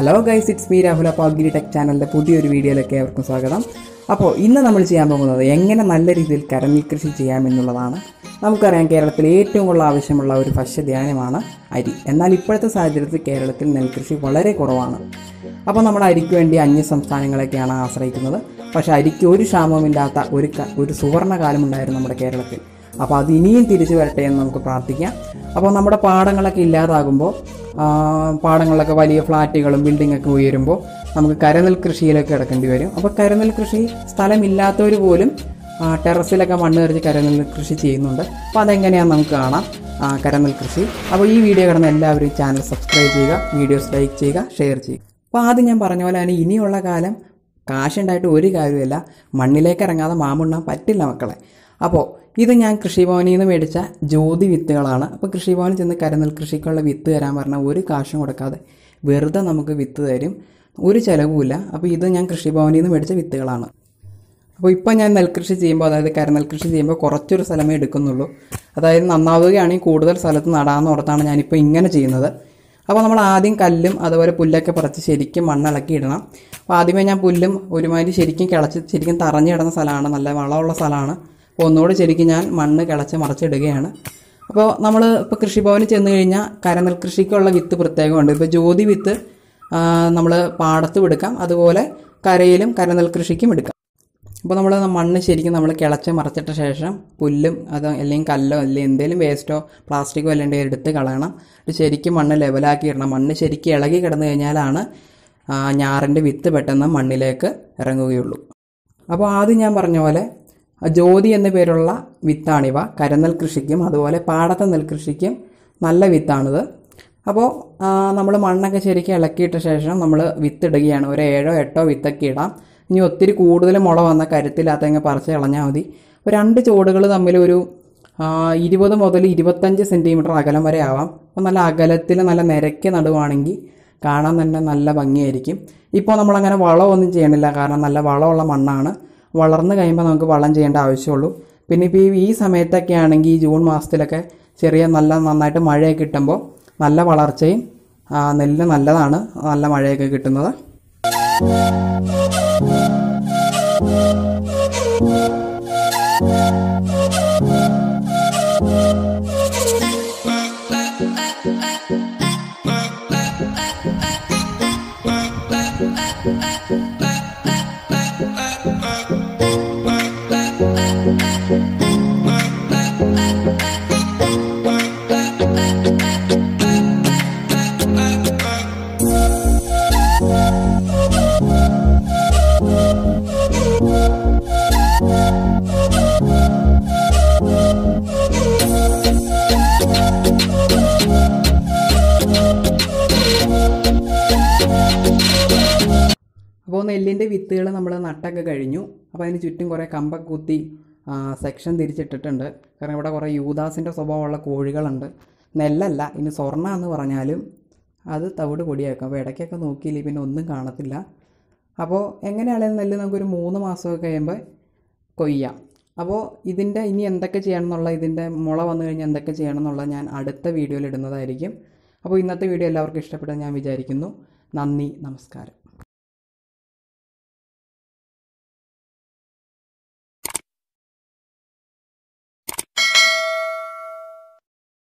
hello guys it's me Rahul അപ്പോൾ agri tech ചാനലിൻ്റെ പുതിയൊരു വീഡിയോയിലേക്ക് ഏവർക്കും സ്വാഗതം അപ്പോൾ ഇന്ന് നമ്മൾ ചെയ്യാൻ പോകുന്നത് എങ്ങനെ നല്ല രീതിയിൽ കരനെൽ കൃഷി ചെയ്യാമെന്നുള്ളതാണ് നമുക്കറിയാം കേരളത്തിൽ ഏറ്റവും കൂടുതൽ ആവശ്യമുള്ള ഒരു ഭക്ഷ്യധാന്യമാണ് അരി എന്നാൽ ഇപ്പോഴത്തെ സാഹചര്യത്തിൽ കേരളത്തിൽ നെൽകൃഷി വളരെ കുറവാണ് അപ്പോൾ നമ്മൾ അരിക്ക് വേണ്ടി അന്യ സംസ്ഥാനങ്ങളെയൊക്കെയാണ് ആശ്രയിക്കുന്നത് പക്ഷേ അരിക്ക് ഒരു ക്ഷാമവുമില്ലാത്ത ഒരു ക- ഒരു സുവർണ്ണ കാലമുണ്ടായിരുന്നു നമ്മുടെ കേരളത്തിൽ അപ്പോൾ അത് ഇനിയും തിരിച്ചു വരട്ടെ എന്ന് നമുക്ക് പ്രാർത്ഥിക്കാം അപ്പോൾ നമ്മുടെ പാടങ്ങളൊക്കെ ഇല്ലാതാകുമ്പോൾ ആ, പാടങ്ങളിലൊക്കെ വലിയ ഫ്ലാറ്റുകളും ബിൽഡിങ്ങൊക്കെ ഉയരുമ്പോൾ നമുക്ക് കരനെൽ കൃഷിയിലൊക്കെ കിടക്കേണ്ടി വരും അപ്പോൾ കരനെൽ കൃഷി സ്ഥലമില്ലാത്തവർ പോലും ആ, ടെറസിലൊക്കെ മണ്ണ് എറിഞ്ഞ് കരനെൽ കൃഷി ചെയ്യുന്നുണ്ട് അപ്പോൾ അതെങ്ങനെയാണെന്ന് നമുക്ക് കാണാം ആ, കരനെൽ കൃഷി അപ്പോൾ ഈ വീഡിയോ കിടന്ന് എല്ലാവരും ചാനൽ സബ്സ്ക്രൈബ് ചെയ്യുക വീഡിയോസ് ലൈക്ക് ചെയ്യുക ഷെയർ ചെയ്യുക അപ്പോൾ ആദ്യം ഞാൻ പറഞ്ഞ പോലെ തന്നെ ഇനിയുള്ള കാലം കാശുണ്ടായിട്ട് ഒരു കാര്യമില്ല മണ്ണിലേക്ക് ഇറങ്ങാതെ മാമുണ്ണാൻ പറ്റില്ല മക്കളെ അപ്പോൾ ഇത് ഞാൻ കൃഷിഭവനിൽ നിന്ന് മേടിച്ച ജ്യോതി വിത്തുകളാണ് അപ്പോൾ കൃഷിഭവനിൽ ചെന്ന് കരനെൽ കൃഷിക്കുള്ള വിത്ത് തരാൻ പറഞ്ഞാൽ ഒരു കാശും കൊടുക്കാതെ വെറുതെ നമുക്ക് വിത്ത് തരും ഒരു ചിലവുമില്ല അപ്പോൾ ഇത് ഞാൻ കൃഷിഭവനിൽ നിന്ന് മേടിച്ച വിത്തുകളാണ് അപ്പോൾ ഇപ്പോൾ ഞാൻ നെൽകൃഷി ചെയ്യുമ്പോൾ അതായത് കരനെൽ കൃഷി ചെയ്യുമ്പോൾ കുറച്ചൊരു സ്ഥലമേ എടുക്കുന്നുള്ളൂ അതായത് നന്നാവുകയാണെങ്കിൽ കൂടുതൽ സ്ഥലത്ത് നടാമെന്ന് ഓർത്താണ് ഞാനിപ്പോൾ ഇങ്ങനെ ചെയ്യുന്നത് അപ്പോൾ നമ്മൾ ആദ്യം കല്ലും അതുപോലെ പുല്ലൊക്കെ പറിച്ച് ശരിക്കും മണ്ണിളക്കി ഇടണം അപ്പോൾ ആദ്യമേ ഞാൻ പുല്ലും ഒരുമാതിരി ശരിക്കും കിളച്ച് ശരിക്കും തറഞ്ഞു കിടന്ന സ്ഥലമാണ് നല്ല വളമുള്ള സ്ഥലമാണ് അപ്പോൾ ഒന്നുകൂടി ശരിക്കും ഞാൻ മണ്ണ് കിളച്ച് മറിച്ചിടുകയാണ് അപ്പോൾ നമ്മൾ ഇപ്പോൾ കൃഷിഭവനിൽ ചെന്ന് കഴിഞ്ഞാൽ കരനെൽ കൃഷിക്കുള്ള വിത്ത് പ്രത്യേകമുണ്ട് ഇപ്പോൾ ജ്യോതി വിത്ത് നമ്മൾ പാടത്തും എടുക്കാം അതുപോലെ കരയിലും കരനെൽ കൃഷിക്കും എടുക്കാം അപ്പോൾ നമ്മൾ മണ്ണ് ശരിക്കും നമ്മൾ കിളച്ച് മറച്ചിട്ട ശേഷം പുല്ലും അത് അല്ലെങ്കിൽ കല്ലോ അല്ലെങ്കിൽ എന്തെങ്കിലും വേസ്റ്റോ പ്ലാസ്റ്റിക്കോ അല്ലെങ്കിൽ എടുത്ത് കളയണം ഇത് ശരിക്കും മണ്ണ് ലെവലാക്കി ഇടണം മണ്ണ് ശരിക്കും ഇളകി കിടന്നു കഴിഞ്ഞാലാണ് ആ, ഞാറിൻ്റെ വിത്ത് പെട്ടെന്ന് മണ്ണിലേക്ക് ഇറങ്ങുകയുള്ളൂ അപ്പോൾ ആദ്യം ഞാൻ പറഞ്ഞ പോലെ ജ്യോതി എന്ന പേരുള്ള വിത്താണിവ കരനെൽ കൃഷിക്കും അതുപോലെ പാടത്തെ നെൽകൃഷിക്കും നല്ല വിത്താണിത് അപ്പോൾ നമ്മൾ മണ്ണൊക്കെ ശരിക്കും ഇളക്കിയിട്ട ശേഷം നമ്മൾ വിത്തിടുകയാണ് ഒരു ഏഴോ എട്ടോ വിത്തൊക്കെ ഇടാം ഇനി ഒത്തിരി കൂടുതൽ മുള വന്ന കരുത്തില്ലാത്തങ്ങ് പറിച്ച് കളഞ്ഞാൽ മതി അപ്പോൾ രണ്ട് ചോടുകൾ തമ്മിൽ ഒരു ആ, ഇരുപത് മുതൽ ഇരുപത്തഞ്ച് സെൻറ്റിമീറ്റർ അകലം വരെ ആവാം അപ്പോൾ നല്ല അകലത്തിൽ നല്ല നിരക്കി നടുവാണെങ്കിൽ കാണാൻ തന്നെ നല്ല ഭംഗിയായിരിക്കും ഇപ്പോൾ നമ്മളങ്ങനെ വളമൊന്നും ചെയ്യണില്ല കാരണം നല്ല വളമുള്ള മണ്ണാണ് വളർന്നു കഴിയുമ്പോൾ നമുക്ക് വളം ചെയ്യേണ്ട ആവശ്യമുള്ളൂ പിന്നെ ഇപ്പോൾ ഈ ഈ സമയത്തൊക്കെ ആണെങ്കിൽ ഈ ജൂൺ മാസത്തിലൊക്കെ ചെറിയ നല്ല നന്നായിട്ട് മഴയൊക്കെ കിട്ടുമ്പോൾ നല്ല വളർച്ചയും ആ, നെല്ലിന് നല്ലതാണ് നല്ല മഴയൊക്കെ കിട്ടുന്നത് അപ്പോൾ നെല്ലിൻ്റെ വിത്തുകൾ നമ്മൾ നട്ടൊക്കെ കഴിഞ്ഞു അപ്പോൾ അതിന് ചുറ്റും കുറേ കമ്പൊക്കെ കുത്തി സെക്ഷൻ തിരിച്ചിട്ടിട്ടുണ്ട് കാരണം ഇവിടെ കുറേ യൂദാസിൻ്റെ സ്വഭാവമുള്ള കോഴികളുണ്ട് നെല്ലല്ല ഇനി സ്വർണ്ണ എന്ന് പറഞ്ഞാലും അത് തവിട് പൊടിയാക്കും അപ്പോൾ ഇടയ്ക്കൊക്കെ നോക്കിയില്ലെങ്കിൽ പിന്നെ ഒന്നും കാണത്തില്ല അപ്പോൾ എങ്ങനെയാണെങ്കിലും നെല്ല് നമുക്കൊരു മൂന്ന് മാസമൊക്കെ കഴിയുമ്പോൾ കൊയ്യാം അപ്പോൾ ഇതിൻ്റെ ഇനി എന്തൊക്കെ ചെയ്യണം എന്നുള്ള ഇതിൻ്റെ മുള വന്നു കഴിഞ്ഞാൽ എന്തൊക്കെ ചെയ്യണം എന്നുള്ളത് ഞാൻ അടുത്ത വീഡിയോയിൽ ഇടുന്നതായിരിക്കും അപ്പോൾ ഇന്നത്തെ വീഡിയോ എല്ലാവർക്കും ഇഷ്ടപ്പെട്ടെന്ന് ഞാൻ വിചാരിക്കുന്നു നന്ദി നമസ്കാരം